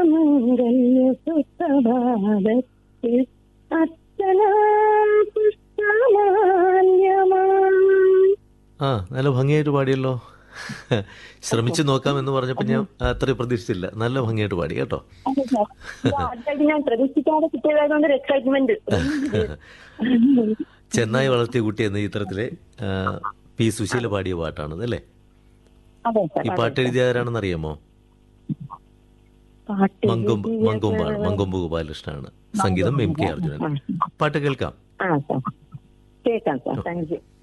സർവമംഗല്യ സുപ്രഭാതത്തിൽ അർച്ചനാ പുഷ്പമാല്യമാം ആ നല്ല ഭംഗിയായിട്ട് പാടിയല്ലോ ശ്രമിച്ചു നോക്കാം എന്ന് പറഞ്ഞപ്പോൾ ഞാൻ അത്രയും പ്രതീക്ഷിച്ചില്ല നല്ല ഭംഗിയായിട്ട് പാടി കേട്ടോ അതെ സാർ. ഇത് ആദ്യമായിട്ട് ഞാൻ പ്രതീക്ഷിക്കാതെ കിട്ടിയതായതുകൊണ്ട് ഒരു എക്സൈറ്റ്മെന്റ് ചെന്നായി വളർത്തിയ കുട്ടി എന്ന ചിത്രത്തിലെ ആ, പി സുശീല പാടിയ പാട്ടാണ് അല്ലേ അതെ സാർ ഈ പാട്ട് എഴുതിയ ആരാണെന്ന് അറിയാമോ പാട്ട് മങ്കൊമ്പ് മങ്കൊമ്പാണ് മങ്കൊമ്പ് ഗോപാലകൃഷ്ണനാണ് സംഗീതം എം കെ അർജുനൻ പാട്ട് കേൾക്കാം ആ സാർ കേൾക്കാം സാർ താങ്ക് യു